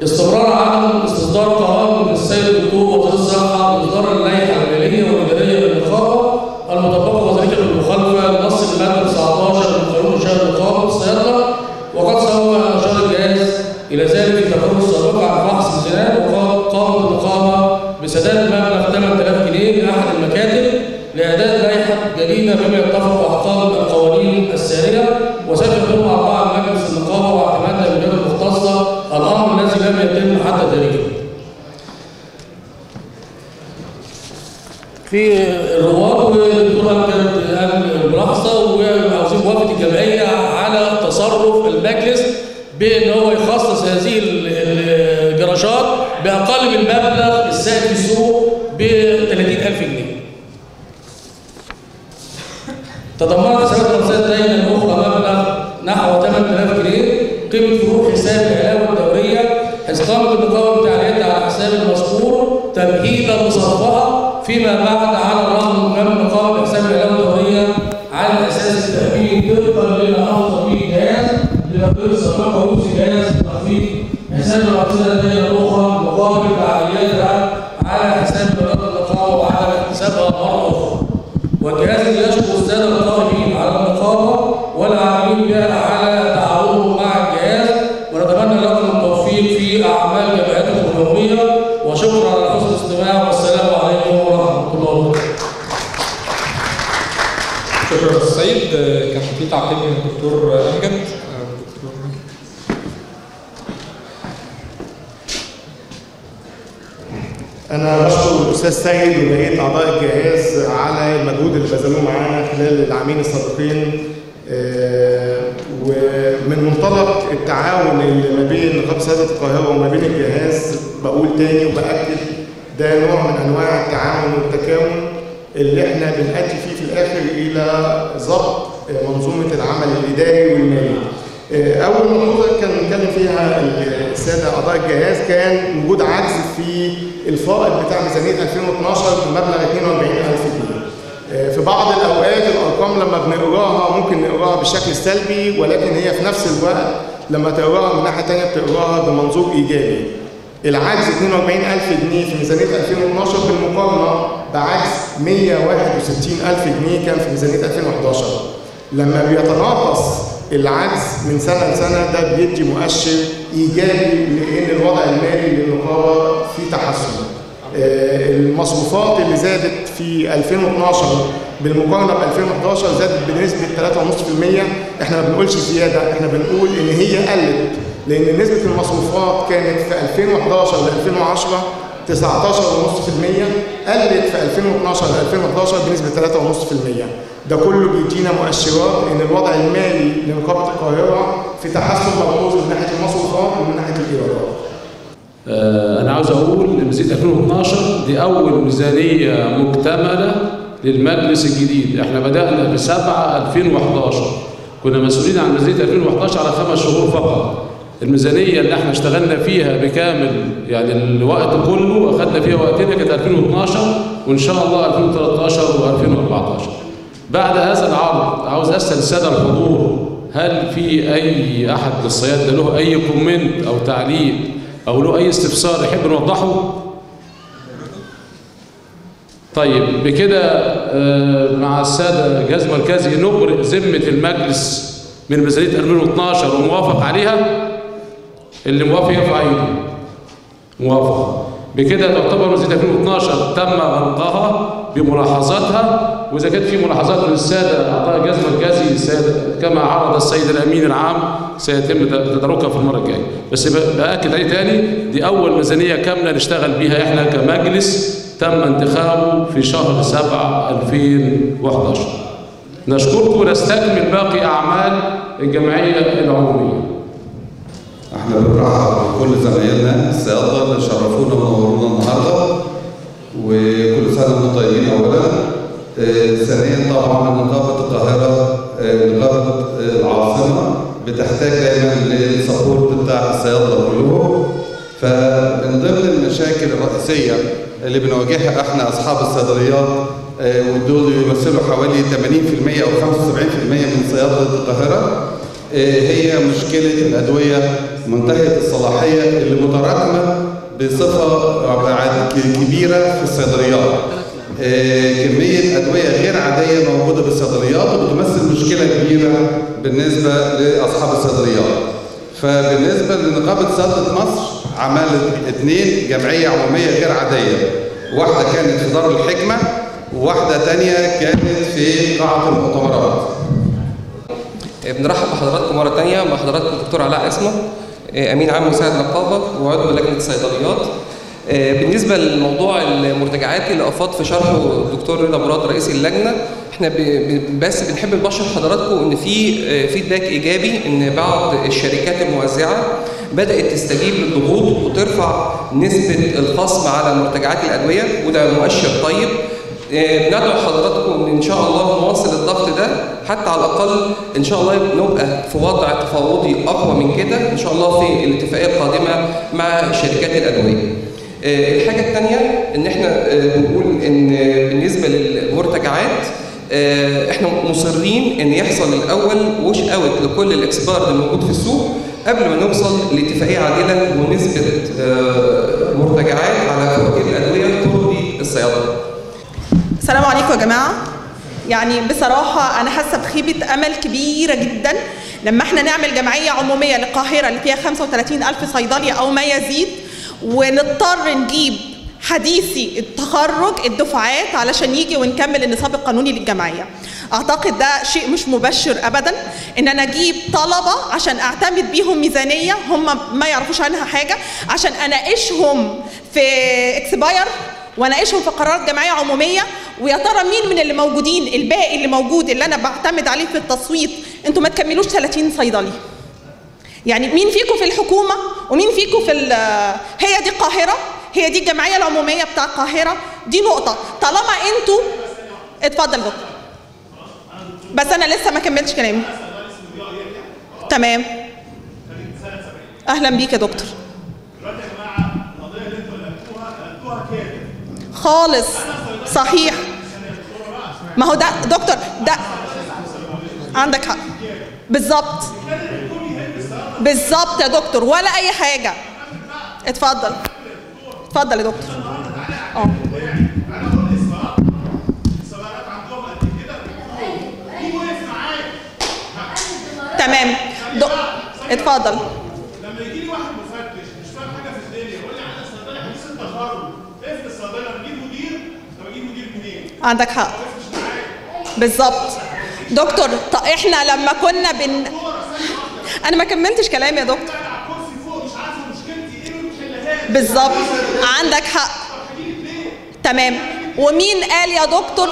استمرار عدم استصدار قرار من السيد الدكتور وزير الصحة بإصدار اللائحة المالية والإدارية للنقابة المطبقة وذلك بالمخالفة لنص المادة 19 من قانون شهر نقابة الصيادلة وقد سوف أشار الجهاز إلى ذلك في تقرير السابقة عن فحص الميزانات وقد قامت النقابة بسداد مبلغ 8000 جنيه لأحد المكاتب لإعداد لائحة جديدة بما يتفق أحكام القوانين السارية وسوف يتم أعضاء مجلس النقابة واعتمادها بالجهات المختصة الأمر الذي لم يتم حتى تاريخه. في الرواد والدكتور أمجد قال الملاحظة وعاوزين موافقة الجمعية على تصرف المجلس بأن هو يخصص هذه الجراشات بأقل من المبلغ السائد في السوق ب 30000 جنيه. تضمنت سنة رمزية الدين الأخرى مبلغ نحو 8000 جنيه قيمة فروق حساب العلاوة الدورية حيث قامت النقابة بتعليقها على حساب المذكور تمهيدا لصرفها فيما بعد على الرغم من قيام النقابة بحساب العلاوة الدورية على أساس التأمين طبقا لما أوصى به الجهاز لتقدير السابقة ويوصي الجهاز بتخفيض حساب الرمزية الدين الأخرى مقابل فعالياتها على حساب بلاد النقابة وعلى اكتسابها مرة أخرى. والجهاز يشكر الساده القائمين على النقابه والعاملين بها على تعاونهم مع الجهاز ونتمنى لكم التوفيق في اعمال جمعيتكم اليوميه وشكرا على حسن الاستماع والسلام عليكم ورحمه الله وبركاته. شكرا استاذ سيد كان في تعقيب من الدكتور امجد الدكتور أنا بشكر الأستاذ سيد وبقية أعضاء الجهاز على المجهود اللي بذلوه معانا خلال العامين السابقين آه، ومن منطلق التعاون اللي ما بين نقابة سيادة القاهرة وما بين الجهاز بقول تاني وبأكد ده نوع من أنواع التعاون والتكامل اللي احنا بنأتي فيه في الآخر إلى ضبط آه، منظومة العمل الإداري والمالي. آه، أول ملحوظة كان بنتكلم فيها السادة أعضاء الجهاز كان وجود عجز في الفائض بتاع ميزانية 2012 بمبلغ 42000 جنيه. آه، في بعض الأوقات الأرقام لما بنقراها ممكن نقراها بشكل سلبي ولكن هي في نفس الوقت لما تقراها من ناحية تانية بتقراها بمنظور إيجابي. العجز 42000 جنيه في ميزانية 2012 بالمقارنة بعجز 161000 جنيه كان في ميزانية 2011. لما بيتناقص العجز من سنة لسنة ده بيدي مؤشر إيجابي لأن الوضع المالي للنقابة في تحسن. آه، المصروفات اللي زادت في 2012 بالمقارنة ب 2011 زادت بنسبة 3.5% احنا ما بنقولش زيادة احنا بنقول ان هي قلت لان نسبة المصروفات كانت في 2011 ل 2010 19.5% قلت في 2012 ل 2011 بنسبة 3.5% ده كله بيدينا مؤشرات ان الوضع المالي لنقابة القاهرة في تحسن ملحوظ من ناحية المصروفات ومن ناحية الايرادات. آه، أنا عاوز أقول إن ميزانية 2012 دي أول ميزانية مكتملة للمجلس الجديد، إحنا بدأنا ب 7 2011 كنا مسؤولين عن ميزانية 2011 على خمس شهور فقط. الميزانية اللي احنا اشتغلنا فيها بكامل يعني الوقت كله أخدنا فيها وقتنا كانت 2012 وإن شاء الله 2013 و2014. بعد هذا العرض عاوز أسأل السادة الحضور هل في أي أحد للصيادلة له أي كومنت أو تعليق أو له أي استفسار يحب نوضحه؟ طيب بكده آه، مع السادة جهاز مركزي نبرئ ذمة المجلس من ميزانية 2012 وموافق عليها اللي موافق يرفع ايده موافق بكده تعتبر ميزانية 2012 تم غلقها بملاحظاتها واذا كانت في ملاحظات من الساده اعضاء الجهاز المركزي السادة كما عرض السيد الامين العام سيتم تداركها في المره الجايه بس ب- باكد عليه تاني دي اول ميزانيه كامله نشتغل بيها احنا كمجلس تم انتخابه في شهر 7 2011 نشكركم ونستكمل باقي اعمال الجمعيه العموميه احنا بنرحب بكل زمايلنا الصيادله اللي شرفونا ونورونا النهارده وكل سنه وانتم طيبين اولا آه، ثانيا طبعا نقابه القاهره آه، نقابه آه، العاصمه بتحتاج دايما للسبورت بتاع الصيادله كلهم فمن ضمن المشاكل الرئيسيه اللي بنواجهها احنا اصحاب الصيدليات آه، ودول يمثلوا حوالي 80% او 75% من صيادله القاهره آه، هي مشكله الادويه منتهيه الصلاحيه اللي متراكمه بصفه عدد كبيره في الصيدليات. آه، كميه ادويه غير عاديه موجوده بالصيدليات وبتمثل مشكله كبيره بالنسبه لاصحاب الصيدليات. فبالنسبه لنقابه صيدله مصر عملت اثنين جمعيه عموميه غير عاديه. واحده كانت في دار الحكمه وواحده تانية كانت في قاعه المؤتمرات. بنرحب بحضراتكم مرة تانية مع حضراتكم الدكتور علاء اسمه أمين عام مساعد نقابة وعضو لجنة الصيدليات بالنسبة لموضوع المرتجعات اللي أفاض في شرحه الدكتور رضا مراد رئيس اللجنة احنا ب- ب- بس بنحب نبشر حضراتكم ان في فيدباك ايجابي ان بعض الشركات الموزعه بدات تستجيب للضغوط وترفع نسبه الخصم على مرتجعات الادويه وده مؤشر طيب آه، بندعو حضراتكم ان ان شاء الله نواصل الضغط ده حتى على الاقل ان شاء الله نبقى في وضع تفاوضي اقوى من كده ان شاء الله في الاتفاقيه القادمه مع شركات الادويه. آه، الحاجه الثانيه ان احنا آه، بنقول ان بالنسبه للمرتجعات آه، احنا مصرين ان يحصل الاول وش اوت لكل الاكسبارد الموجود في السوق قبل ما نوصل لاتفاقيه عادله ونسبه آه، مرتجعات على فواتير الادويه ترضي الصيادله. السلام عليكم يا جماعة يعني بصراحة أنا حاسة بخيبة أمل كبيرة جدا لما احنا نعمل جمعية عمومية للقاهرة اللي فيها 35 ألف صيدلي أو ما يزيد ونضطر نجيب حديثي التخرج الدفعات علشان يجي ونكمل النصاب القانوني للجمعية أعتقد ده شيء مش مبشر أبدا إن أنا أجيب طلبة عشان أعتمد بيهم ميزانية هم ما يعرفوش عنها حاجة عشان أناقشهم في اكسباير واناقشهم في قرارات جمعيه عموميه ويا ترى مين من اللي موجودين الباقي اللي موجود اللي انا بعتمد عليه في التصويت انتوا ما تكملوش 30 صيدلي يعني مين فيكم في الحكومه ومين فيكم في ال- هي دي القاهره هي دي الجمعيه العموميه بتاع القاهره دي نقطه طالما انتوا اتفضل دكتور بس انا لسه ما كملتش كلامي تمام اهلا بيك يا دكتور خالص صحيح ما هو ده دكتور ده عندك حق بالظبط بالظبط يا دكتور ولا اي حاجه اتفضل اتفضل يا دكتور اه تمام دك... اتفضل لما يجي لي واحد مفتش مش فاهم حاجه في الدنيا يقول لي عندك صيدلي حديث التخرج اقفل الصيدله بجيب مدير طب اجيب مدير منين؟ عندك حق بالظبط دكتور طب احنا لما كنا بن انا ما كملتش كلامي يا دكتور بالظبط عندك حق تمام ومين قال يا دكتور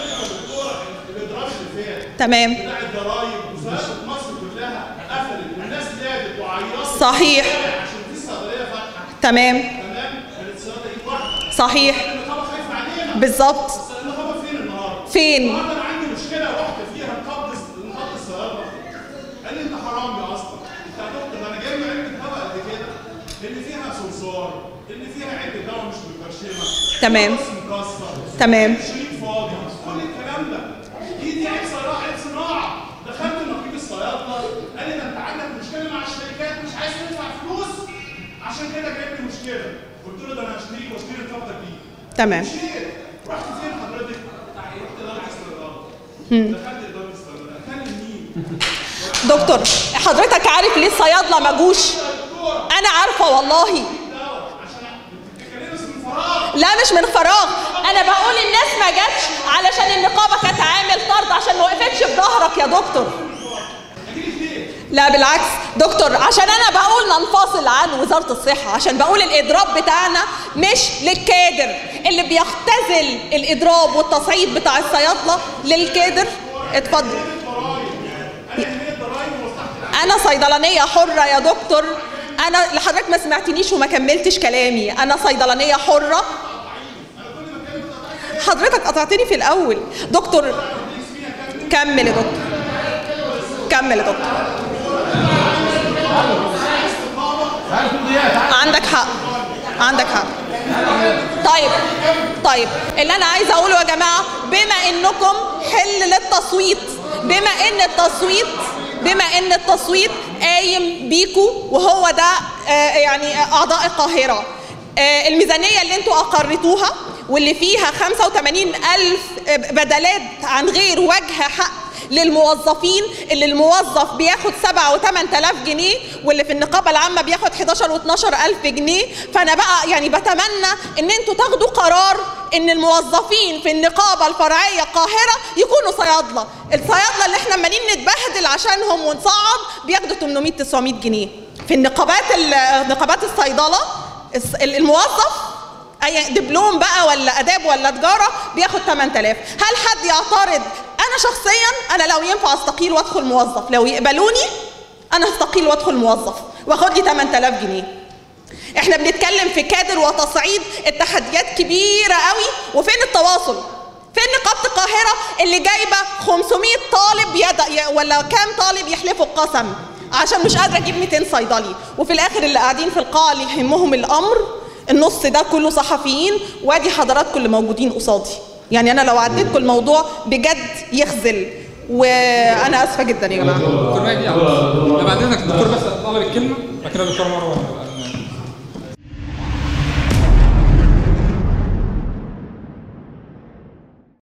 تمام الضرايب وزاره مصر كلها قفلت والناس نادت وعيطت صحيح عشان في صيدليه فاتحه تمام تمام كانت الصيدله دي واحده صحيح النقابه خايفه علينا بالظبط النقابه فين النهارده؟ فين النهارده انا عندي مشكله واحده فيها نقابه نقابه الصيادله قال لي انت حرامي اصلا انت يا دكتور انا جايب علبه دواء قد كده اللي فيها صرصار اللي فيها علبه دواء مش متبرشمه تمام. راس مكسر تمام. شريط فاضي كل الكلام ده دي دي عيب صناعه عيب صناعه دخلت نقيب الصيادله قال لي ده انت عندك مشكله مع الشركات مش عايز تدفع فلوس عشان كده جايب لي مشكله قلت له ده انا هشتريك واشتري نقابتك دي تمام شيء رحت فين حضرتك؟ رحت اداره الصيدله دخلت اداره الصيدله اكلم مين؟ دكتور حضرتك عارف ليه الصيادله ما جوش انا عارفه والله لا مش من فراغ انا بقول الناس ما جاتش علشان النقابه كانت عامل طرد عشان ما وقفتش في ظهرك يا دكتور لا بالعكس دكتور عشان انا بقول ننفصل عن وزاره الصحه عشان بقول الاضراب بتاعنا مش للكادر اللي بيختزل الاضراب والتصعيد بتاع الصيادله للكادر اتفضل انا صيدلانيه حره يا دكتور انا لحضرتك ما سمعتنيش وما كملتش كلامي انا صيدلانيه حره حضرتك قطعتني في الاول دكتور كمل يا دكتور كمل يا دكتور عندك حق عندك حق طيب طيب اللي انا عايزه اقوله يا جماعه بما انكم حل للتصويت بما ان التصويت بما ان التصويت قايم بيكو وهو ده آه، يعني اعضاء القاهره آه، الميزانيه اللي انتوا اقرتوها واللي فيها 85 الف بدلات عن غير وجه حق للموظفين اللي الموظف بياخد 7 و8 آلاف جنيه واللي في النقابة العامة بياخد 11 و12 ألف جنيه فأنا بقى يعني بتمنى إن أنتوا تاخدوا قرار إن الموظفين في النقابة الفرعية القاهرة يكونوا صيادلة الصيادلة اللي احنا عمالين نتبهدل عشانهم ونصعد بياخدوا 800 900 جنيه في النقابات ال- نقابات الصيدلة الس- الموظف اي دبلوم بقى ولا اداب ولا تجاره بياخد 8000 هل حد يعترض انا شخصيا انا لو ينفع استقيل وادخل موظف لو يقبلوني انا هستقيل وادخل موظف واخد لي 8000 جنيه احنا بنتكلم في كادر وتصعيد التحديات كبيره قوي وفين التواصل فين نقابه القاهره اللي جايبه 500 طالب يد... ي- ولا كام طالب يحلفوا القسم عشان مش قادره اجيب 200 صيدلي وفي الاخر اللي قاعدين في القاعه اللي يهمهم الامر النص ده كله صحفيين وادي حضراتكم اللي موجودين قصادي يعني انا لو عديتكم الموضوع بجد يخزل وانا اسفه جدا يا جماعه دكتور مهدي لا بعد اذنك الدكتور بس طلب الكلمه بعد كده الدكتور مروه